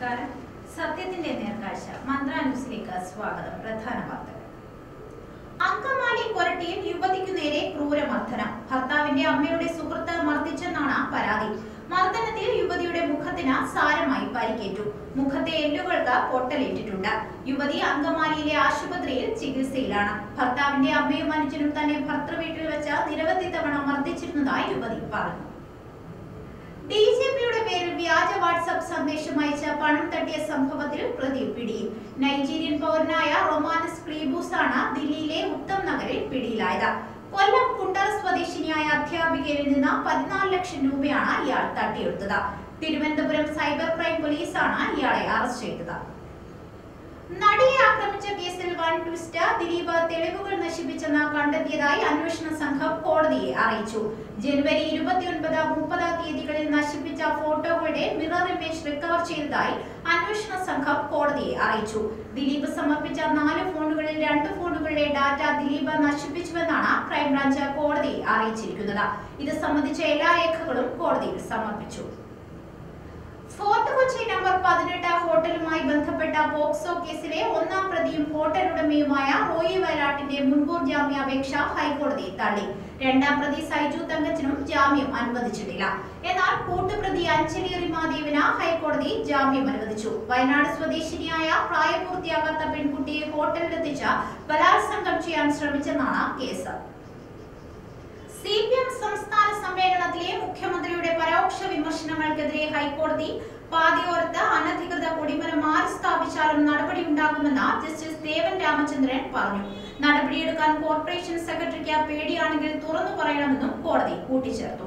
നമസ്കാരം സത്യത്തിന്റെ നേർക്കാഴ്ച മന്ത്ര ന്യൂസിലേക്ക് സ്വാഗതം പ്രധാന വാർത്തകൾ അങ്കമാലി കൊരട്ടിയിൽ യുവതിക്കു നേരെ ക്രൂരമർദ്ദനം ഭർത്താവിന്റെ അമ്മയുടെ സുഹൃത്ത് മർദ്ദിച്ചെന്നാണ് പരാതി മർദ്ദനത്തിൽ യുവതിയുടെ മുഖത്തിന് സാരമായി പരിക്കേറ്റു മുഖത്തെ എല്ലുകൾക്ക് പൊട്ടലേറ്റിട്ടുണ്ട് യുവതി അങ്കമാലിയിലെ ആശുപത്രിയിൽ ചികിത്സയിലാണ് ഭർത്താവിന്റെ അമ്മയും അനുജനും തന്നെ ഭർത്തൃവീട്ടിൽ വെച്ച് നിരവധി തവണ മർദ്ദിച്ചിരുന്നതായി യുവതി പറഞ്ഞു ഡി ജെ പിയുടെ പേരിൽ വ്യാജ വാട്സ്ആപ്പ് സന്ദേശം അയച്ച പണം തട്ടിയ സംഭവത്തിൽ പ്രതി പിടിയിൽ നൈജീരിയൻ പൗരനായ റൊമാനസ് ക്ലീബൂസ് ആണ് ദില്ലിയിലെ ഉത്തം നഗറിൽ പിടിയിലായത് കൊല്ലം കുണ്ടറ സ്വദേശിനിയായ അധ്യാപികയിൽ നിന്ന് പതിനാല് ലക്ഷം രൂപയാണ് ഇയാൾ തട്ടിയെടുത്തത് തിരുവനന്തപുരം സൈബർ ക്രൈം പോലീസാണ് ഇയാളെ അറസ്റ്റ് ചെയ്തത് നടിയെ ആക്രമിച്ച കേസിൽ വൻ ട്വിസ്റ്റ് ദിലീപ് തെളിവുകൾ നശിപ്പിച്ചെന്ന് കണ്ടെത്തിയതായി അന്വേഷണ സംഘം കോടതിയെ അറിയിച്ചു ജനുവരി ഇരുപത്തിയൊൻപത് മുപ്പത് തീയതികളിൽ നശിപ്പിച്ച ഫോട്ടോകളുടെ മിറർ ഇമേജ് റിക്കവർ ചെയ്തതായി അന്വേഷണ സംഘം കോടതിയെ അറിയിച്ചു ദിലീപ് സമർപ്പിച്ച നാല് ഫോണുകളിൽ രണ്ട് ഫോണുകളുടെ ഡാറ്റ ദിലീപ് നശിപ്പിച്ചുവെന്നാണ് ക്രൈംബ്രാഞ്ച് കോടതിയെ അറിയിച്ചിരിക്കുന്നത് ഇത് സംബന്ധിച്ച എല്ലാ രേഖകളും കോടതിയിൽ സമർപ്പിച്ചു ഫോർട്ട് കൊച്ചി നമ്പർ പതിനെട്ട് ഹോട്ടലുമായി ബന്ധപ്പെട്ട പോക്സോ കേസിലെ ഒന്നാം പ്രതിയും ഹോട്ടൽ ഉടമയുമായ റോയി വയലാട്ടിന്റെ മുൻകൂർ ജാമ്യാപേക്ഷ ഹൈക്കോടതി തള്ളി രണ്ടാം പ്രതി സൈജു തങ്കച്ചനും ജാമ്യം അനുവദിച്ചിട്ടില്ല എന്നാൽ കൂട്ടുപ്രതി അഞ്ജലി റിമാദേവിന് ഹൈക്കോടതി ജാമ്യം അനുവദിച്ചു വയനാട് സ്വദേശിനിയായ പ്രായപൂർത്തിയാകാത്ത പെൺകുട്ടിയെ ഹോട്ടലിലെത്തിച്ച് ബലാത്സംഗം ചെയ്യാൻ ശ്രമിച്ചെന്നാണ് കേസ് സി പി എം സംസ്ഥാന സമ്മേളനത്തിലെ മുഖ്യമന്ത്രിയുടെ പരോക്ഷ വിമർശനങ്ങൾക്കെതിരെ ഹൈക്കോടതി പാതയോരത്ത് അനധികൃത കൊടിമരം മാറി സ്ഥാപിച്ചാലും നടപടിയുണ്ടാകുമെന്ന് ജസ്റ്റിസ് ദേവൻ രാമചന്ദ്രൻ പറഞ്ഞു നടപടിയെടുക്കാൻ കോർപ്പറേഷൻ സെക്രട്ടറിക്ക് പേടിയാണെങ്കിൽ തുറന്നു പറയണമെന്നും കോടതി കൂട്ടിച്ചേർത്തു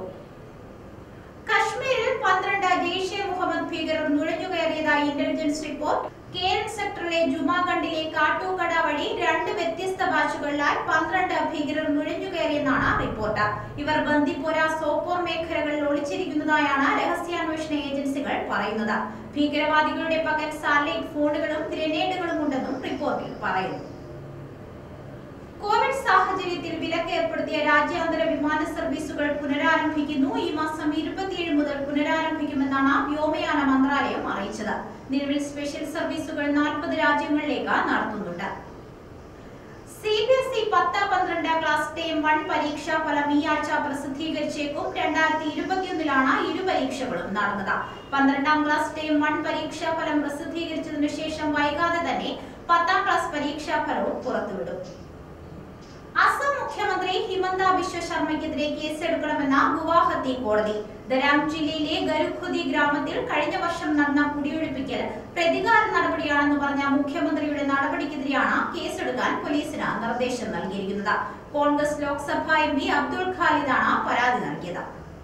കശ്മീരിൽ പന്ത്രണ്ട് ജെയ്ഷെ മുഹമ്മദ് ഭീകരർ നുഴഞ്ഞുകയറിയതായി ഇന്റലിജൻസ് റിപ്പോർട്ട് കേരൻ സെക്ടറിലെ ജുമാഗണ്ടിലെ കാട്ടൂക്കട വഴി രണ്ട് വ്യത്യസ്ത ബാച്ചുകളിലായി പന്ത്രണ്ട് ഭീകരർ നുഴഞ്ഞുകയറിയെന്നാണ് റിപ്പോർട്ട് ഇവർ ബന്ദിപ്പോര സോപ്പോർ മേഖലകളിൽ ഒളിച്ചിരിക്കുന്നതായാണ് രഹസ്യാന്വേഷണ ഏജൻസികൾ പറയുന്നത് ഭീകരവാദികളുടെ പക്കൽ സാറ്റലൈറ്റ് ഫോണുകളും ഗ്രനേഡുകളും ഉണ്ടെന്നും റിപ്പോർട്ടിൽ പറയുന്നു കോവിഡ് സാഹചര്യത്തിൽ വിലക്ക് ഏർപ്പെടുത്തിയ രാജ്യാന്തര വിമാന സർവീസുകൾ പുനരാരംഭിക്കുന്നു ഈ മാസം ഇരുപത്തിയേഴ് മുതൽ പുനരാരംഭിക്കുമെന്നാണ് വ്യോമയാന മന്ത്രാലയം അറിയിച്ചത് നിലവിൽ സ്പെഷ്യൽ സർവീസുകൾ നാൽപ്പത് രാജ്യങ്ങളിലേക്ക് നടത്തുന്നുണ്ട് സി ബി എസ് ഇ പത്ത് പന്ത്രണ്ട് ക്ലാസ് ടേം വൺ പരീക്ഷാ ഫലം ഈ ആഴ്ച പ്രസിദ്ധീകരിച്ചേക്കും രണ്ടായിരത്തി ഇരുപത്തിയൊന്നിലാണ് ഇരു പരീക്ഷകളും നടന്നത് പന്ത്രണ്ടാം ക്ലാസ് ടേം വൺ പരീക്ഷാ ഫലം പ്രസിദ്ധീകരിച്ചതിനു ശേഷം വൈകാതെ തന്നെ പത്താം ക്ലാസ് പരീക്ഷാ ഫലവും പുറത്തുവിടും അസം മുഖ്യമന്ത്രി ഹിമന്ത ബിശ്വ ശർമ്മയ്ക്കെതിരെ കേസെടുക്കണമെന്ന ഗുവാഹത്തി കോടതി ദരാം ജില്ലയിലെ ഗരുഖുദി ഗ്രാമത്തിൽ കഴിഞ്ഞ വർഷം നടന്ന കുടിയൊഴിപ്പിക്കൽ പ്രതികാര നടപടിയാണെന്ന് പറഞ്ഞ മുഖ്യമന്ത്രിയുടെ നടപടിക്കെതിരെയാണ് കേസെടുക്കാൻ പോലീസിന് നിർദ്ദേശം നൽകിയിരിക്കുന്നത് കോൺഗ്രസ് ലോക്സഭാ എം പി അബ്ദുൾ ഖാലിദാണ് പരാതി നൽകിയത്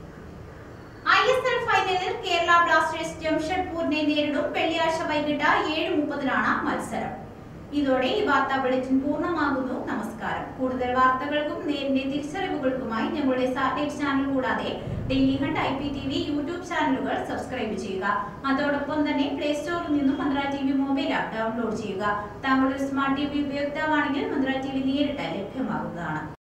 ഐ എസ് എൽ ഫൈനലിൽ കേരള ബ്ലാസ്റ്റേഴ്സ് ജംഷഡ്പൂരിനെ നേരിടും വെള്ളിയാഴ്ച വൈകിട്ട് ഏഴ് മുപ്പതിനാണ് മത്സരം ഇതോടെ ഈ വാർത്താ ബുള്ളറ്റിൻ പൂർണ്ണമാകുന്നു നമസ്കാരം കൂടുതൽ വാർത്തകൾക്കും നേരിന്റെ തിരിച്ചറിവുകൾക്കുമായി ഞങ്ങളുടെ സാറ്റലൈറ്റ് ചാനൽ കൂടാതെ daily hunt I P T V YouTube ചാനലുകൾ സബ്സ്ക്രൈബ് ചെയ്യുക അതോടൊപ്പം തന്നെ പ്ലേ സ്റ്റോറിൽ നിന്നും Mantra T V mobile app download ചെയ്യുക താങ്കളുടെ സ്മാർട്ട് ടി വി ഉപയോക്താവാണെങ്കിൽ മന്ത്ര ടി വി നേരിട്ട് ലഭ്യമാകുന്നതാണ്